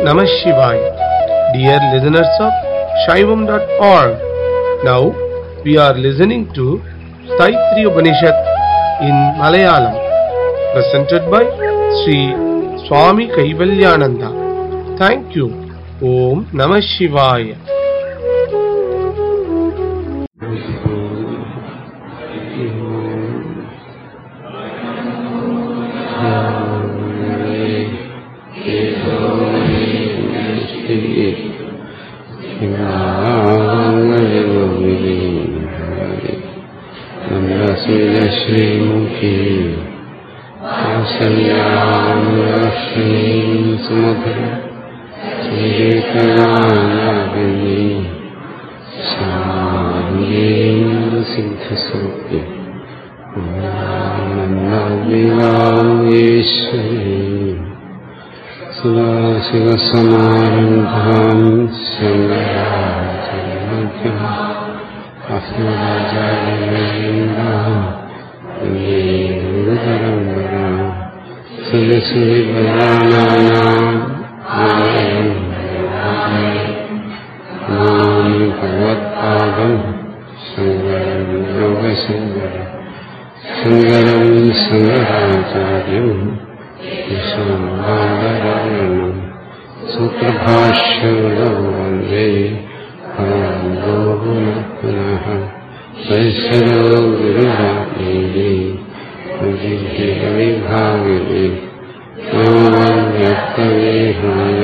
Namah Shivaya. Dear listeners of Shaivam.org, now we are listening to Saitri Upanishad in Malayalam, presented by Sri Swami Kaivalyananda. Thank you. Om Namah Shivaya. ശ്രീമുഖി സുമധുര സിദ്ധസ്വപ്യ ഈശ്വരീ സുദാശിവസമാരംഭാം ശങ്കരാചാര്യമധ്യം അസ്മദാചാര്യപരമ്പര ഭഗവത്പാദം ശങ്കരം യോഗശങ്കര ശങ്കരം ശങ്കരാചാര്യം വിശ്വനാരായണം സൂത്രഭാഷ്യങ്ങളോ വന്ദേ പുനഃ വൈശ്വരോ ഗുരുരാജ്ഞേ വിഭാഗിനി വ്യക്തവേഹായ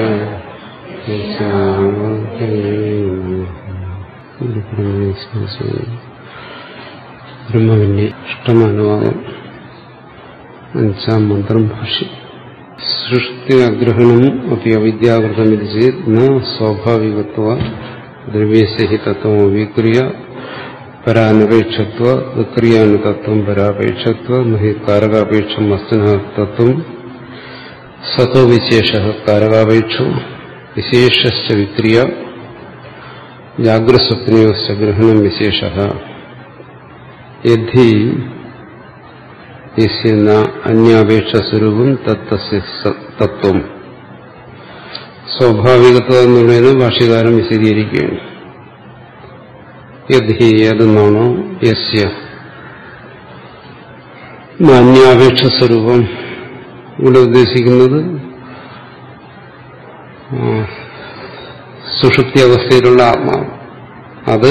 ബ്രഹ്മവിന്റെ ഇഷ്ടമാനുവാദം അഞ്ചാം മന്ത്രം ഭാഷ്യം സൃഷ്ടി അഗ്രഹണം അപ്പി അവിദ്യാകൃതമിതി ചേത് ന സ്വാഭാവികത്വ ദ്രവ്യസഹി തത്വം വിക്രിയ പരാനപേക്ഷത്വ വിക്രിയാനുതത്വം പരാപേക്ഷത്വ മഹി കാരകാപേക്ഷം വസ്തുന തത്വം സതോ വിശേഷ കാരകാപേക്ഷോ വിശേഷശ്ച വിക്രിയ ജാഗ്രസ്വപ്നയോശ്ച ഗ്രഹണം വിശേഷ യദ്ധി യസ്യ അന്യാപേക്ഷസ്വരൂപം തത്വം സ്വാഭാവികത്വം എന്നുള്ളതിന് ഭാഷ്യകാരം വിശദീകരിക്കുകയാണ് യദ്ധി ഏതെന്നാണോ യസ്യ അന്യാപേക്ഷ സ്വരൂപം ഇവിടെ ഉദ്ദേശിക്കുന്നത് സുഷുപ്തി അവസ്ഥയിലുള്ള ആത്മാവ് അത്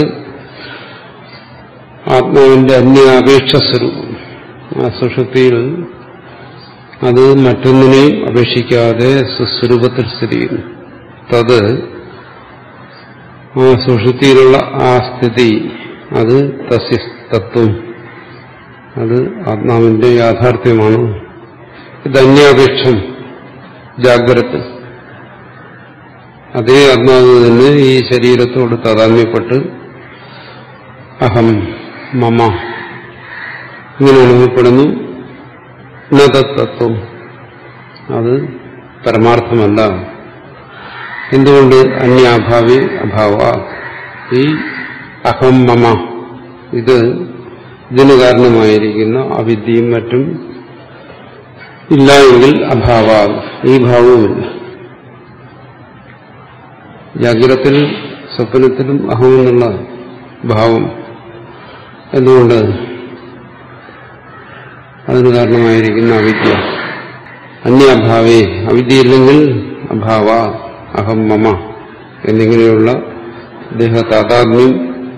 ആത്മാവിന്റെ അന്യാപേക്ഷ സ്വരൂപം ആ സുഷുപ്തിയിൽ അത് മറ്റൊന്നിനെയും അപേക്ഷിക്കാതെ സ്വസ്വരൂപത്തിൽ സ്ഥിതി ചെയ്യുന്നു തത് ആ സുഷുതിയിലുള്ള ആ സ്ഥിതി അത് തസ്യ തത്വം അത് ആത്മാവിന്റെ യാഥാർത്ഥ്യമാണ് ഇത് അന്യാപേക്ഷം ജാഗ്രത അതേ ആത്മാവ് തന്നെ ഈ ശരീരത്തോട് താതാത്മ്യപ്പെട്ട് അഹം മമ ഇങ്ങനെ അനുഭവപ്പെടുന്നു തത്വം അത് പരമാർത്ഥമല്ല എന്തുകൊണ്ട് അന്യാഭാവി അഭാവ ഈ അഹം മമ ഇത് ഇതിന് കാരണമായിരിക്കുന്ന അവിദ്യയും മറ്റും ഇല്ല എങ്കിൽ അഭാവ ഈ ഭാവവുമില്ല ജാഗ്രത്തിൽ സ്വപ്നത്തിലും അഹമെന്നുള്ള ഭാവം എന്തുകൊണ്ട് അതിന് കാരണമായിരിക്കുന്ന അവിദ്യ അന്യാഭാവേ അവിദ്യയില്ലെങ്കിൽ അഭാവ അഹം മമ എന്നിങ്ങനെയുള്ള ദേഹതാതാത്മ്യം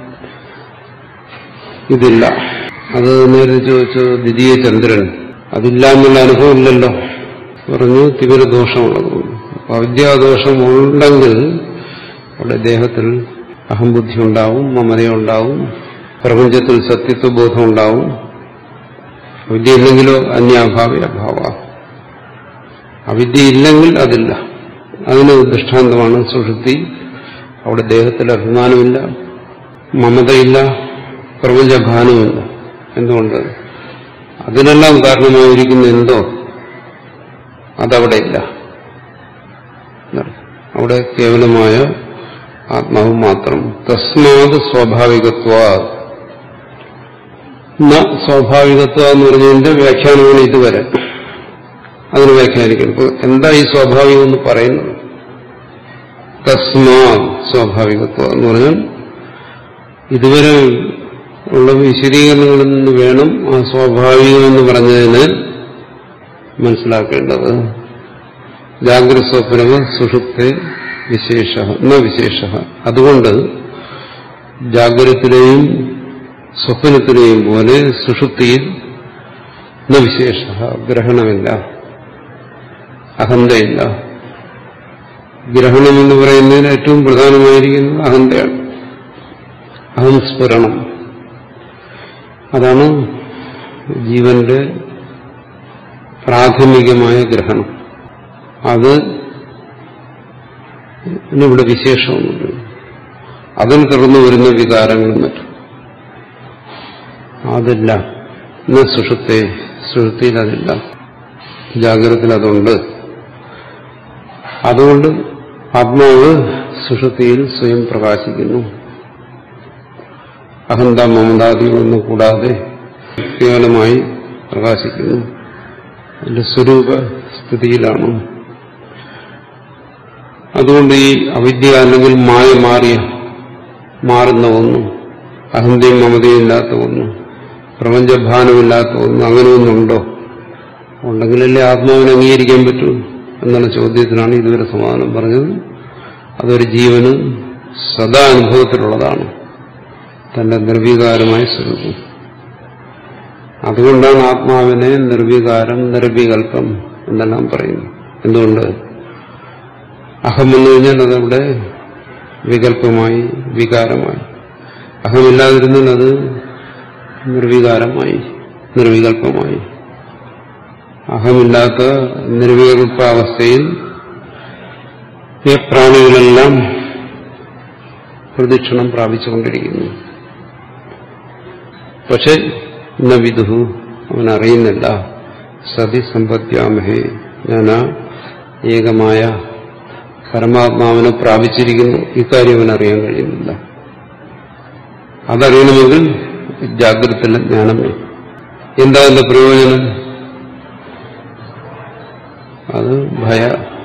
ഇതില്ല അത് നേരത്തെ ചോദിച്ചു ദ്വിതീയ ചന്ദ്രൻ അതില്ല എന്നുള്ള അനുഭവം ഇല്ലല്ലോ പറഞ്ഞു തിമിരദോഷമുള്ളതുകൊണ്ട് അപ്പൊ അവിദ്യാദോഷം ഉണ്ടെങ്കിൽ അവിടെ ദേഹത്തിൽ അഹംബുദ്ധി ഉണ്ടാവും മമതയുണ്ടാവും പ്രപഞ്ചത്തിൽ സത്യത്വബോധം ഉണ്ടാവും അവിദ്യ ഇല്ലെങ്കിലോ അന്യാഭാവി അഭാവ അവിദ്യ ഇല്ലെങ്കിൽ അതില്ല അതിന് ദൃഷ്ടാന്തമാണ് സുഷുപ്തി അവിടെ ദേഹത്തിൽ അഭിമാനമില്ല മമതയില്ല പ്രപഞ്ചഭാനമില്ല എന്തുകൊണ്ട് അതിനെല്ലാം കാരണമായിരിക്കുന്ന എന്തോ അതവിടെ ഇല്ല അവിടെ കേവലമായ ആത്മാവ് മാത്രം തസ്മാത് സ്വാഭാവികത്വ സ്വാഭാവികത്വ എന്ന് പറഞ്ഞതിന്റെ വ്യാഖ്യാനമാണ് ഇതുവരെ അതിന് വ്യാഖ്യാനിക്കണം ഇപ്പൊ എന്താ ഈ സ്വാഭാവികം എന്ന് പറയുന്നത് തസ്മാ സ്വാഭാവികത്വം എന്ന് പറഞ്ഞാൽ ഇതുവരെ ഉള്ള വിശദീകരണങ്ങളിൽ നിന്ന് വേണം ആ സ്വാഭാവികമെന്ന് പറഞ്ഞതിന് മനസ്സിലാക്കേണ്ടത് ജാഗ്രത സ്വപ്നവ സുഷുപ്തെ വിശേഷ എന്ന വിശേഷ അതുകൊണ്ട് ജാഗ്രതത്തിലെയും സ്വപ്നത്തിലെയും പോലെ സുഷുപ്തിയിൽ ന വിശേഷ ഗ്രഹണമില്ല അഹന്തയില്ല ഗ്രഹണം എന്ന് പറയുന്നതിന് ഏറ്റവും പ്രധാനമായിരിക്കുന്നത് അഹന്തയാണ് അഹംസ്ഫുരണം അതാണ് ജീവന്റെ പ്രാഥമികമായ ഗ്രഹണം അത് ഇവിടെ വിശേഷമൊന്നുമില്ല അതിൽ തുടർന്ന് വരുന്ന വികാരങ്ങളും മറ്റും അതില്ല ഇന്ന് സുഷുപ്തെ സുഷുപ്തിയിൽ അതില്ല ജാഗ്രതത്തിൽ അതുണ്ട് അതുകൊണ്ട് ആത്മാവ് സുഷുപ്തിയിൽ സ്വയം പ്രകാശിക്കുന്നു അഹന്ത മമതാദികളൊന്നും കൂടാതെ കേവലമായി പ്രകാശിക്കുന്നു അതിന്റെ സ്വരൂപ സ്ഥിതിയിലാണ് അതുകൊണ്ട് ഈ അവിദ്യ അല്ലെങ്കിൽ മായ മാറിയ മാറുന്ന ഒന്നും അഹന്തയും മമതയും ഇല്ലാത്ത ഒന്നും പ്രപഞ്ചഭാനമില്ലാത്ത ഒന്നും അങ്ങനെ ഒന്നുണ്ടോ ഉണ്ടെങ്കിലല്ലേ ആത്മാവിനെ അംഗീകരിക്കാൻ പറ്റൂ എന്നുള്ള ചോദ്യത്തിനാണ് ഇതുവരെ സമാധാനം പറഞ്ഞത് അതൊരു ജീവന് സദാ അനുഭവത്തിലുള്ളതാണ് തന്റെ നിർവികാരമായ സ്വരൂപം അതുകൊണ്ടാണ് ആത്മാവിനെ നിർവികാരം നിർവികൽപ്പം എന്നെല്ലാം പറയുന്നത് എന്തുകൊണ്ട് അഹം എന്ന് കഴിഞ്ഞാൽ അതവിടെ വികല്പമായി വികാരമായി അഹമില്ലാതിരുന്നാൽ അത് നിർവികാരമായി നിർവികല്പമായി അഹമില്ലാത്ത നിർവികൽപ്പാവസ്ഥയിൽ ഈ പ്രാണികളെല്ലാം പ്രദക്ഷിണം പ്രാപിച്ചുകൊണ്ടിരിക്കുന്നു പക്ഷെ ന വിദുഹു അവൻ അറിയുന്നില്ല സതി സമ്പത്യാമഹേ ഞാൻ ആ ഏകമായ പരമാത്മാവിനെ പ്രാപിച്ചിരിക്കുന്നു ഇക്കാര്യം അവൻ അറിയാൻ കഴിയുന്നില്ല അതറിയണമെങ്കിൽ ജാഗ്രതയിലെ ജ്ഞാനമേ എന്താ അതിന്റെ പ്രയോജനം അത് ഭയ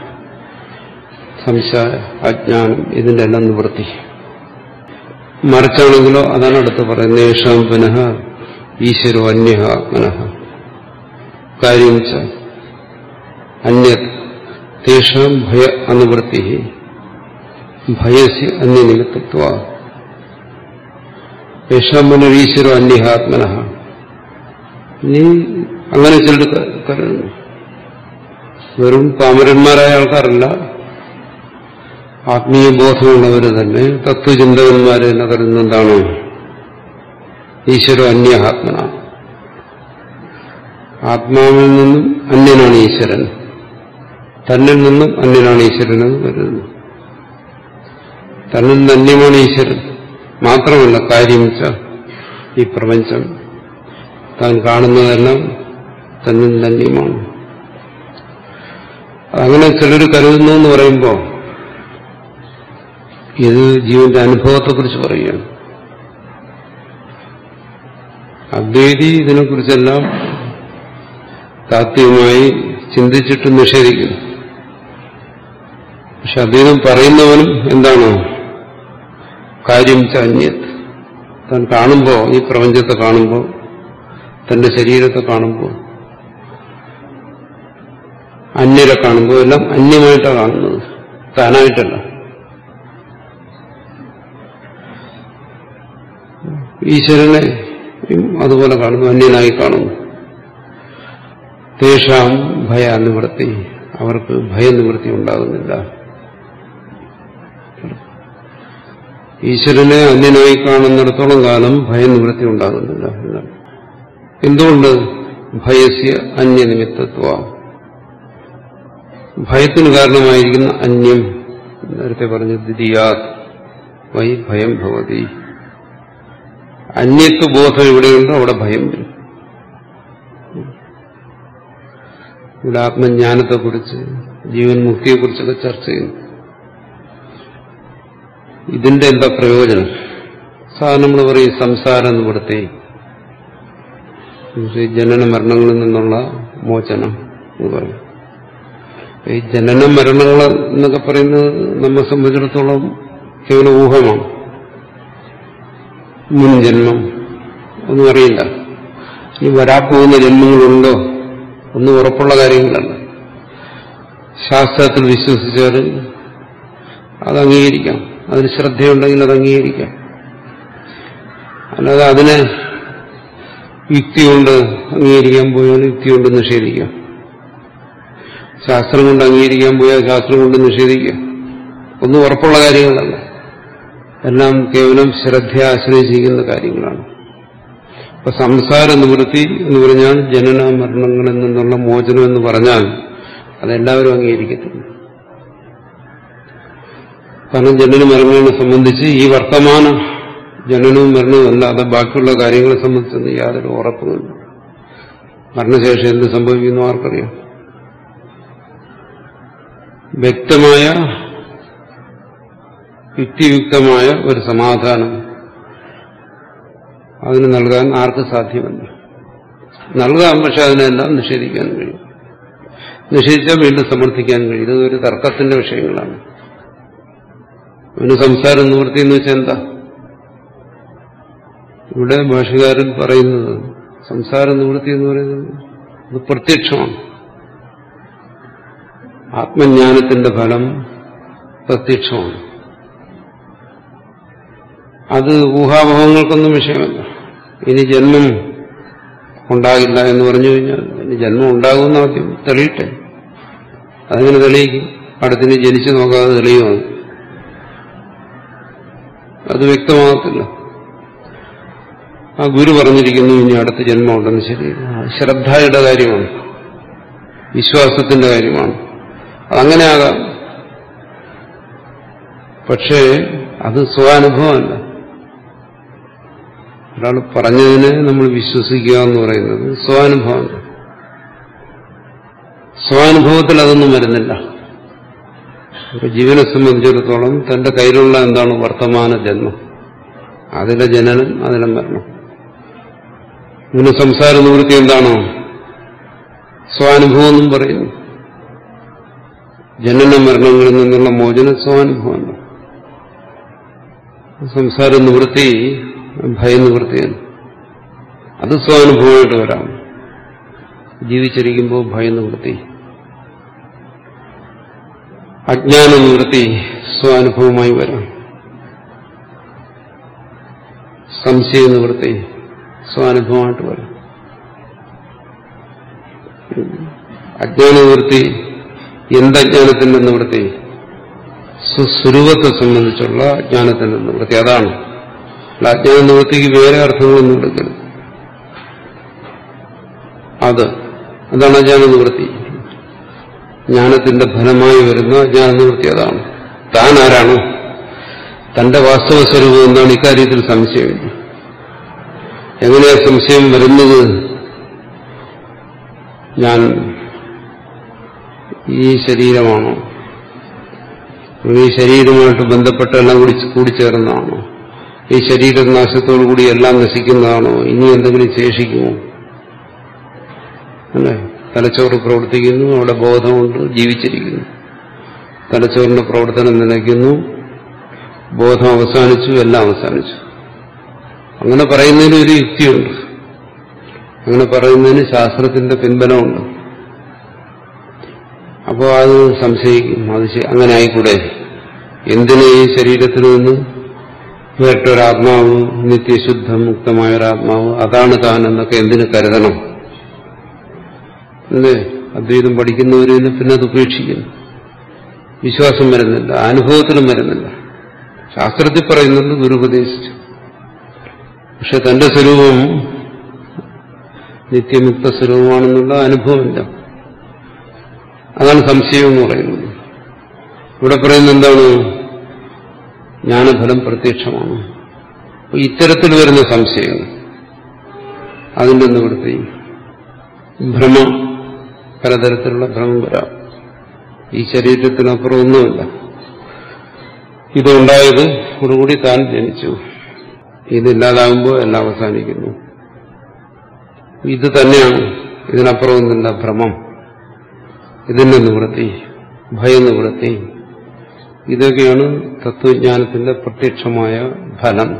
സംശയ അജ്ഞാനം ഇതിന്റെ എല്ലാം നിവൃത്തി മറിച്ചാണെങ്കിലോ അതാണ് അടുത്ത് പറയുന്നത് യേശാം പുനഃ ഈശ്വരോ അന്യ ആത്മനഃ കാര്യം ച അന്യത് തേഷാം ഭയ അനുവൃത്തി ഭയസ്യ അന്യനിമിത്തത്വ യേശാം പുനഃ ഈശ്വരോ അന്യഹാത്മന നീ അങ്ങനെ ചിലർ കരുതുന്നു വെറും പാമരന്മാരായ ആൾക്കാരല്ല ആത്മീയ ബോധമുള്ളവർ തന്നെ തത്വചിന്തകന്മാർ തന്നെ കരുതുന്ന എന്താണ് ഈശ്വരോ അന്യഹാത്മന ആത്മാവിൽ നിന്നും അന്യനാണ് ഈശ്വരൻ തന്നിൽ നിന്നും അന്യനാണ് ഈശ്വരൻ എന്ന് കരുതുന്നു തന്നിൽ നിന്ന് അന്യമാണ് ഈശ്വരൻ മാത്രമല്ല കാര്യം വെച്ചാൽ ഈ പ്രപഞ്ചം താൻ കാണുന്നതെല്ലാം തന്നിൽ നിന്ന് അന്യമാണ് അങ്ങനെ ചിലർ കരുതുന്നു എന്ന് പറയുമ്പോൾ ഇത് ജീവന്റെ അനുഭവത്തെക്കുറിച്ച് പറയുകയാണ് അദ്വൈതി ഇതിനെക്കുറിച്ചെല്ലാം താത്വികമായി ചിന്തിച്ചിട്ട് നിഷേധിക്കുന്നു പക്ഷെ അദ്ദേഹം പറയുന്നവനും എന്താണ് കാര്യം ചന്യത് താൻ കാണുമ്പോൾ ഈ പ്രപഞ്ചത്തെ കാണുമ്പോൾ തന്റെ ശരീരത്തെ കാണുമ്പോൾ അന്യരെ കാണുമ്പോൾ എല്ലാം അന്യമായിട്ടാണ് കാണുന്നത് താനായിട്ടല്ല ഈശ്വരനെ അതുപോലെ കാണുന്നു അന്യനായി കാണുന്നു തേഷാം ഭയ നിവൃത്തി അവർക്ക് ഭയനിവൃത്തി ഉണ്ടാകുന്നില്ല ഈശ്വരനെ അന്യനായി കാണുന്നിടത്തോളം കാലം ഭയനിവൃത്തി ഉണ്ടാകുന്നില്ല എന്നാണ് എന്തുകൊണ്ട് ഭയസ്യ അന്യനിമിത്തത്വ ഭയത്തിന് കാരണമായിരിക്കുന്ന അന്യം നേരത്തെ പറഞ്ഞു ദ്വിതീയാത് വൈ ഭയം ഭവതി അന്യത്വ ബോധം എവിടെയുണ്ടോ അവിടെ ഭയം വരും ഇവിടെ ആത്മജ്ഞാനത്തെക്കുറിച്ച് ജീവൻ മുക്തിയെക്കുറിച്ചൊക്കെ ചർച്ച ചെയ്യുന്നു ഇതിന്റെ എന്താ പ്രയോജനം സാധാരണ നമ്മൾ പറയും സംസാരം എന്ന് പെടുത്തി ജനന മരണങ്ങളിൽ നിന്നുള്ള മോചനം എന്ന് പറയും ഈ ജനന മരണങ്ങൾ എന്നൊക്കെ പറയുന്നത് നമ്മെ സംബന്ധിച്ചിടത്തോളം കേവല ഊഹമാണ് മുൻ ജന്മം ഒന്നും അറിയില്ല ഇനി വരാപ്പോകുന്ന ജന്മങ്ങളുണ്ടോ ഒന്നും ഉറപ്പുള്ള കാര്യങ്ങളല്ല ശാസ്ത്രത്തിൽ വിശ്വസിച്ചാൽ അത് അംഗീകരിക്കാം അതിന് ശ്രദ്ധയുണ്ടെങ്കിൽ അത് അംഗീകരിക്കാം അല്ലാതെ അതിനെ യുക്തി കൊണ്ട് അംഗീകരിക്കാൻ പോയാൽ യുക്തി കൊണ്ട് നിഷേധിക്കാം ശാസ്ത്രം കൊണ്ട് അംഗീകരിക്കാൻ പോയാൽ ശാസ്ത്രം കൊണ്ട് നിഷേധിക്കാം ഒന്നും ഉറപ്പുള്ള കാര്യങ്ങളല്ല എല്ലാം കേവലം ശ്രദ്ധ ആശ്രയിച്ചിരിക്കുന്ന കാര്യങ്ങളാണ് അപ്പൊ സംസാര നിവൃത്തി എന്ന് പറഞ്ഞാൽ ജനന മരണങ്ങളിൽ നിന്നുള്ള മോചനം എന്ന് പറഞ്ഞാൽ അതെല്ലാവരും അംഗീകരിക്കത്തില്ല കാരണം ജനന മരണങ്ങളെ സംബന്ധിച്ച് ഈ വർത്തമാന ജനനവും മരണവും അല്ലാതെ ബാക്കിയുള്ള കാര്യങ്ങളെ സംബന്ധിച്ചൊന്നും യാതൊരു ഉറപ്പുമില്ല മരണശേഷം എന്ത് സംഭവിക്കുന്നു ആർക്കറിയാം വ്യക്തമായ യുക്തിയുക്തമായ ഒരു സമാധാനം അതിന് നൽകാൻ ആർക്ക് സാധ്യമല്ല നൽകാം പക്ഷെ അതിനെല്ലാം നിഷേധിക്കാൻ കഴിയും നിഷേധിച്ചാൽ വീണ്ടും സമർത്ഥിക്കാൻ കഴിയും ഇത് ഒരു തർക്കത്തിന്റെ വിഷയങ്ങളാണ് അവന് സംസാരം നിവൃത്തി എന്ന് വെച്ചാൽ എന്താ ഇവിടെ ഭാഷകാരൻ പറയുന്നത് സംസാര നിവൃത്തി എന്ന് പറയുന്നത് അത് പ്രത്യക്ഷമാണ് ആത്മജ്ഞാനത്തിന്റെ ഫലം പ്രത്യക്ഷമാണ് അത് ഊഹാഭവങ്ങൾക്കൊന്നും വിഷയമല്ല ഇനി ജന്മം ഉണ്ടാകില്ല എന്ന് പറഞ്ഞു കഴിഞ്ഞാൽ ഇനി ജന്മം ഉണ്ടാകുമെന്ന് ആദ്യം തെളിയട്ടെ അതെങ്ങനെ തെളിയിക്കും അടുത്തിന് ജനിച്ചു നോക്കാതെ തെളിയുമോ അത് വ്യക്തമാകത്തില്ല ആ ഗുരു പറഞ്ഞിരിക്കുന്നു ഇനി അടുത്ത ജന്മം ഉണ്ടെന്ന് ശരി ശ്രദ്ധയുടെ കാര്യമാണ് വിശ്വാസത്തിന്റെ കാര്യമാണ് അതങ്ങനെ ആകാം പക്ഷേ അത് സ്വാനുഭവമല്ല ഒരാൾ പറഞ്ഞതിനെ നമ്മൾ വിശ്വസിക്കുക എന്ന് പറയുന്നത് സ്വാനുഭവം സ്വാനുഭവത്തിൽ അതൊന്നും വരുന്നില്ല ഒരു ജീവനെ സംബന്ധിച്ചിടത്തോളം തന്റെ കയ്യിലുള്ള എന്താണ് വർത്തമാന ജന്മം അതിലെ ജനനം അതിലെ മരണം ഇതിന് സംസാര നിവൃത്തി എന്താണോ സ്വാനുഭവം എന്നും പറയുന്നു ജനന മരണങ്ങളിൽ നിന്നുള്ള മോചനം സ്വാനുഭവമാണ് സംസാര നിവൃത്തി ഭയനിവൃത്തിയാണ് അത് സ്വാനുഭവമായിട്ട് വരാം ജീവിച്ചിരിക്കുമ്പോൾ ഭയനിവൃത്തി അജ്ഞാന നിവൃത്തി സ്വാനുഭവമായി വരാം സംശയ നിവൃത്തി സ്വാനുഭവമായിട്ട് വരാം അജ്ഞാന നിവൃത്തി എന്തജ്ഞാനത്തിന്റെ നിവൃത്തി സ്വസ്വരൂപത്തെ സംബന്ധിച്ചുള്ള അജ്ഞാനത്തിന്റെ നിവൃത്തി അതാണ് അജ്ഞാന നിവൃത്തിക്ക് വേറെ അർത്ഥങ്ങളൊന്നും എടുക്കരുത് അത് അതാണ് അജ്ഞാന നിവൃത്തി ജ്ഞാനത്തിന്റെ ഫലമായി വരുന്ന അജ്ഞാന നിവൃത്തി അതാണ് താൻ ആരാണ് തന്റെ വാസ്തവ സ്വരൂപം എന്താണ് ഇക്കാര്യത്തിൽ സംശയമില്ല എങ്ങനെയാ സംശയം വരുന്നത് ഞാൻ ഈ ശരീരമാണോ ഈ ശരീരവുമായിട്ട് ബന്ധപ്പെട്ട എല്ലാം കൂടി കൂടിച്ചേർന്നതാണോ ഈ ശരീരനാശത്തോടുകൂടി എല്ലാം നശിക്കുന്നതാണോ ഇനി എന്തെങ്കിലും ശേഷിക്കുമോ അല്ലേ തലച്ചോറ് പ്രവർത്തിക്കുന്നു അവിടെ ബോധമുണ്ട് ജീവിച്ചിരിക്കുന്നു തലച്ചോറിന്റെ പ്രവർത്തനം നിലയ്ക്കുന്നു ബോധം അവസാനിച്ചു എല്ലാം അവസാനിച്ചു അങ്ങനെ പറയുന്നതിന് ഒരു യുക്തിയുണ്ട് അങ്ങനെ പറയുന്നതിന് ശാസ്ത്രത്തിന്റെ പിൻബലമുണ്ട് അപ്പോൾ അത് സംശയിക്കും അത് അങ്ങനെ ആയിക്കൂടെ എന്തിന് ഈ ശരീരത്തിൽ നിന്ന് വേറിട്ടൊരാത്മാവ് നിത്യശുദ്ധ മുക്തമായ ഒരാത്മാവ് അതാണ് താൻ എന്നൊക്കെ എന്തിനു കരുതണം അല്ലേ അദ്വൈതം പഠിക്കുന്നവരിൽ പിന്നെ അത് ഉപേക്ഷിക്കുന്നു വിശ്വാസം വരുന്നില്ല അനുഭവത്തിലും വരുന്നില്ല ശാസ്ത്രത്തിൽ പറയുന്നത് ഗുരു ഉപദേശിച്ചു പക്ഷെ തന്റെ സ്വരൂപം നിത്യമുക്ത സ്വരൂപമാണെന്നുള്ള അനുഭവമില്ല അതാണ് സംശയം എന്ന് പറയുന്നത് ഇവിടെ പറയുന്നത് എന്താണ് ജ്ഞാനഫലം പ്രത്യക്ഷമാണ് അപ്പൊ ഇത്തരത്തിൽ വരുന്ന സംശയങ്ങൾ അതിന്റെ നിവൃത്തി ഭ്രമം പലതരത്തിലുള്ള ഭ്രമം വരാം ഈ ശരീരത്തിനപ്പുറം ഒന്നുമില്ല ഇതുണ്ടായത് കൂടി താൻ ജനിച്ചു ഇതില്ലാതാകുമ്പോൾ എല്ലാം അവസാനിക്കുന്നു ഇത് തന്നെയാണ് ഇതിനപ്പുറം ഒന്നുമില്ല ഭ്രമം ഇതിന്റെ നിവൃത്തി ഭയനിവൃത്തി ഇതൊക്കെയാണ് തത്വജ്ഞാനത്തിന്റെ പ്രത്യക്ഷമായ ഫലം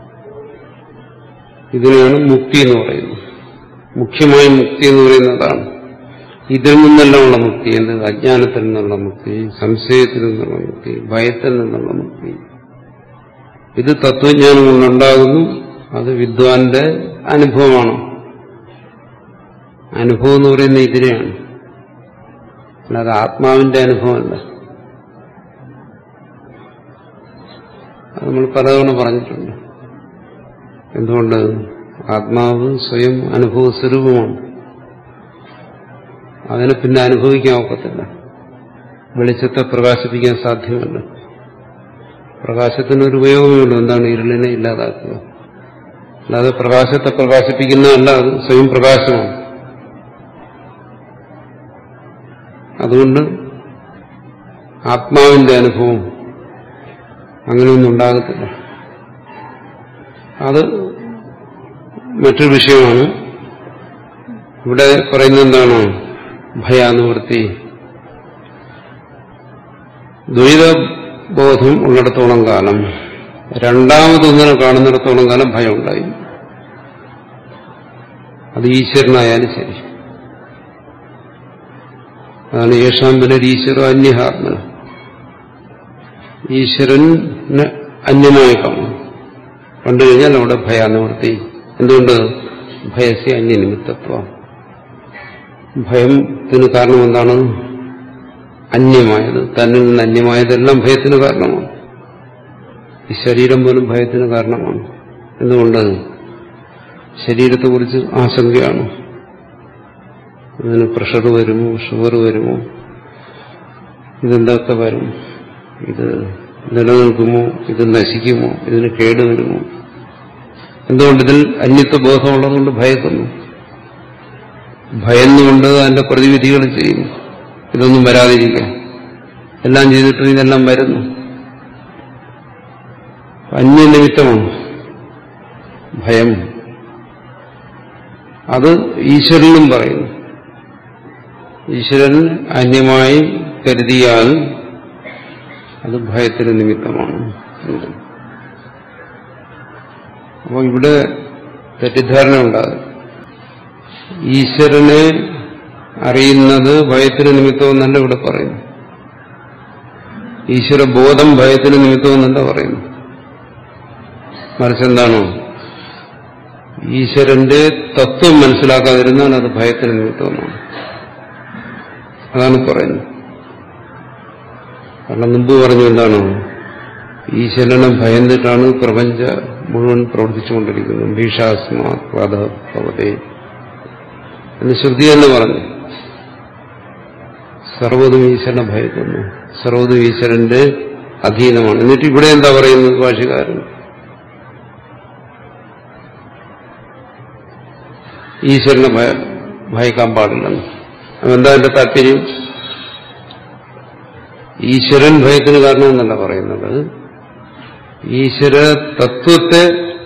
ഇതിനെയാണ് മുക്തി എന്ന് പറയുന്നത് മുഖ്യമായ മുക്തി എന്ന് പറയുന്നതാണ് ഇതിൽ നിന്നെല്ലാമുള്ള മുക്തി എന്ത് അജ്ഞാനത്തിൽ നിന്നുള്ള മുക്തി സംശയത്തിൽ നിന്നുള്ള മുക്തി ഭയത്തിൽ നിന്നുള്ള മുക്തി ഇത് തത്വജ്ഞാനം കൊണ്ടുണ്ടാകുന്നു അത് വിദ്വാന്റെ അനുഭവമാണ് അനുഭവം എന്ന് പറയുന്നത് ഇതിനെയാണ് അല്ലാതെ ആത്മാവിന്റെ അനുഭവമല്ല അത് നമ്മൾ പലതവണ പറഞ്ഞിട്ടുണ്ട് എന്തുകൊണ്ട് ആത്മാവ് സ്വയം അനുഭവ സ്വരൂപമാണ് അതിനെ പിന്നെ അനുഭവിക്കാൻ ഒക്കത്തില്ല വെളിച്ചത്തെ പ്രകാശിപ്പിക്കാൻ സാധ്യമല്ല പ്രകാശത്തിനൊരു ഉപയോഗമുള്ളൂ എന്താണ് ഇരുളിനെ ഇല്ലാതാക്കുക അല്ലാതെ പ്രകാശത്തെ പ്രകാശിപ്പിക്കുന്നതല്ല അത് സ്വയം പ്രകാശമാണ് അതുകൊണ്ട് ആത്മാവിന്റെ അനുഭവം അങ്ങനെയൊന്നും ഉണ്ടാകത്തില്ല അത് മറ്റൊരു വിഷയമാണ് ഇവിടെ പറയുന്നത് എന്താണ് ഭയാനുവൃത്തി ദ്വൈതബോധം ഉള്ളിടത്തോളം കാലം രണ്ടാമതൊന്നിനെ കാണുന്നിടത്തോളം കാലം ഭയം ഉണ്ടായി അത് ഈശ്വരനായാലും ശരി അതാണ് യേശാമ്പലർ ഈശ്വര അന്യഹാത്മന ഈശ്വരന് അന്യമായി കാണും കണ്ടു കഴിഞ്ഞാൽ അവിടെ ഭയാനുവൃത്തി എന്തുകൊണ്ട് ഭയസ്യ അന്യനിമിത്തത്വം ഭയത്തിന് കാരണം എന്താണ് അന്യമായത് തന്നിൽ നിന്ന് അന്യമായതെല്ലാം ഭയത്തിന് കാരണമാണ് ഈ ശരീരം പോലും ഭയത്തിന് കാരണമാണ് എന്തുകൊണ്ട് ശരീരത്തെക്കുറിച്ച് ആശങ്കയാണ് ഇതിന് പ്രഷർ വരുമോ ഷുഗർ വരുമോ ഇതെന്തൊക്കെ വരും ഇത് നിലനിൽക്കുമോ ഇത് നശിക്കുമോ ഇതിന് കേട് വരുമോ എന്തുകൊണ്ട് ഇതിൽ അന്യത്വ ബോധമുള്ളതുകൊണ്ട് ഭയക്കുന്നു ഭയന്നുകൊണ്ട് അതിന്റെ പ്രതിവിധികൾ ചെയ്യുന്നു ഇതൊന്നും വരാതിരിക്കാൻ എല്ലാം ചെയ്തിട്ട് ഇതെല്ലാം വരുന്നു അന്യനിമിത്തമാണ് ഭയം അത് ഈശ്വരനും പറയുന്നു ഈശ്വരൻ അന്യമായി കരുതിയാൽ അത് ഭയത്തിന് നിമിത്തമാണ് അപ്പോൾ ഇവിടെ തെറ്റിദ്ധാരണ ഉണ്ടാകും ഈശ്വരനെ അറിയുന്നത് ഭയത്തിന് നിമിത്തമെന്നല്ല ഇവിടെ പറയുന്നു ഈശ്വര ബോധം ഭയത്തിന് നിമിത്തമെന്നല്ല പറയുന്നു മറിച്ച് എന്താണോ ഈശ്വരന്റെ തത്വം മനസ്സിലാക്കാതിരുന്നാൽ അത് ഭയത്തിന് നിമിത്തമാണ് അതാണ് പറയുന്നത് കാരണം മുമ്പ് പറഞ്ഞു എന്താണ് ഈശ്വരനെ ഭയന്നിട്ടാണ് പ്രപഞ്ച മുഴുവൻ പ്രവർത്തിച്ചുകൊണ്ടിരിക്കുന്നത് ഭീഷാസ്മാ ഭവതേ എന്ന് ശ്രുതി എന്ന് പറഞ്ഞു സർവ്വതും ഈശ്വരനെ ഭയക്കുന്നു സർവ്വതും ഈശ്വരന്റെ അധീനമാണ് എന്നിട്ട് ഇവിടെ എന്താ പറയുന്നത് ഭാഷകാരൻ ഈശ്വരനെ ഭയ ഭയക്കാൻ പാടില്ലെന്ന് അതെന്താ എന്റെ താല്പര്യം ഈശ്വരൻ ഭയത്തിന് കാരണമെന്നല്ല പറയുന്നത് ഈശ്വര തത്വത്തെ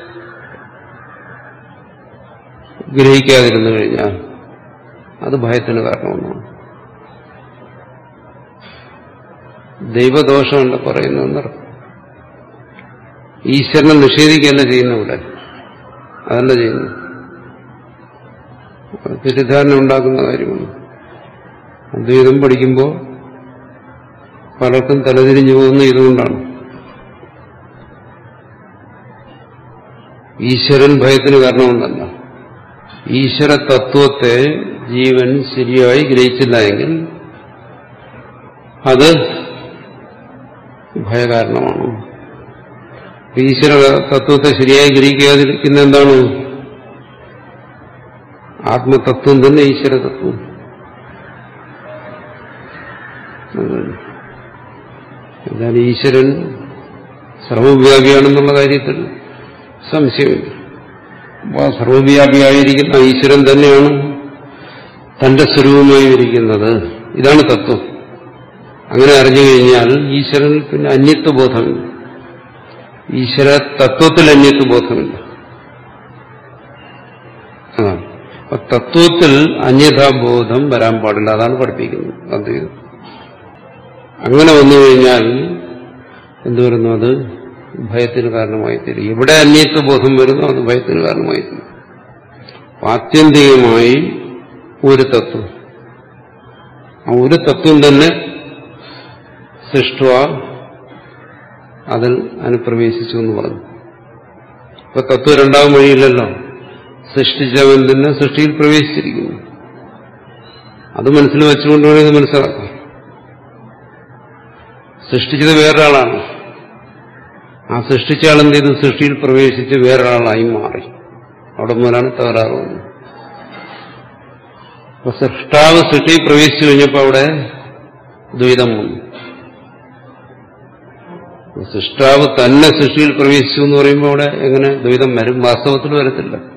ഗ്രഹിക്കാതിരുന്നു കഴിഞ്ഞാൽ അത് ഭയത്തിന് കാരണമെന്നാണ് ദൈവദോഷമല്ല പറയുന്നതെന്നർത്ഥം ഈശ്വരനെ നിഷേധിക്കുകയല്ല ചെയ്യുന്ന ഇവിടെ അതല്ല ചെയ്യുന്നു തെറ്റിദ്ധാരണ ഉണ്ടാക്കുന്ന കാര്യമാണ് അദ്വൈതം പഠിക്കുമ്പോൾ പലർക്കും തലതിരിഞ്ഞു പോകുന്ന ഇതുകൊണ്ടാണ് ഈശ്വരൻ ഭയത്തിന് കാരണമെന്നല്ല ഈശ്വര തത്വത്തെ ജീവൻ ശരിയായി ഗ്രഹിച്ചില്ല എങ്കിൽ അത് ഭയകാരണമാണ് ഈശ്വര തത്വത്തെ ശരിയായി ഗ്രഹിക്കാതിരിക്കുന്ന എന്താണ് ആത്മതത്വം തന്നെ ഈശ്വര തത്വം എന്നാൽ ഈശ്വരൻ സർവവ്യാപിയാണെന്നുള്ള കാര്യത്തിൽ സംശയമില്ല അപ്പോൾ സർവവ്യാപിയായിരിക്കുന്ന ഈശ്വരൻ തന്നെയാണ് തന്റെ സ്വരൂപമായി ഇരിക്കുന്നത് ഇതാണ് തത്വം അങ്ങനെ അറിഞ്ഞു കഴിഞ്ഞാൽ ഈശ്വരൻ പിന്നെ അന്യത്വബോധമില്ല ഈശ്വര തത്വത്തിൽ അന്യത്വബോധമില്ല അതാണ് അപ്പൊ തത്വത്തിൽ അന്യഥാബോധം വരാൻ പാടില്ല അതാണ് പഠിപ്പിക്കുന്നത് അദ്വൈതം അങ്ങനെ വന്നു കഴിഞ്ഞാൽ എന്ത് വരുന്നു അത് ഭയത്തിന് കാരണമായി തീരും എവിടെ അന്യത്വ ബോധം വരുന്നു അത് ഭയത്തിന് കാരണമായി തീരും അപ്പൊ ആത്യന്തികമായി ഒരു തത്വം ആ ഒരു തത്വം തന്നെ സൃഷ്ടുവ അതിൽ അനുപ്രവേശിച്ചു എന്ന് പറഞ്ഞു ഇപ്പൊ തത്വം രണ്ടാം വഴിയില്ലല്ലോ സൃഷ്ടിച്ചവൻ തന്നെ സൃഷ്ടിയിൽ പ്രവേശിച്ചിരിക്കുന്നു അത് മനസ്സിൽ വെച്ചുകൊണ്ട് വേണം ഇത് മനസ്സിലാക്കാം സൃഷ്ടിച്ചത് വേറൊരാളാണ് ആ സൃഷ്ടിച്ച ആൾ എന്ത് ചെയ്തു സൃഷ്ടിയിൽ പ്രവേശിച്ച് വേറൊരാളായി മാറി അവിടെ മുതലാണ് തകരാറ് വന്നത് അപ്പൊ സൃഷ്ടാവ് സൃഷ്ടിയിൽ പ്രവേശിച്ചു കഴിഞ്ഞപ്പോൾ അവിടെ ദ്വൈതം വന്നു സൃഷ്ടാവ് തന്നെ സൃഷ്ടിയിൽ പ്രവേശിച്ചു എന്ന് പറയുമ്പോൾ അവിടെ എങ്ങനെ ദ്വൈതം വരും വാസ്തവത്തിൽ വരത്തില്ല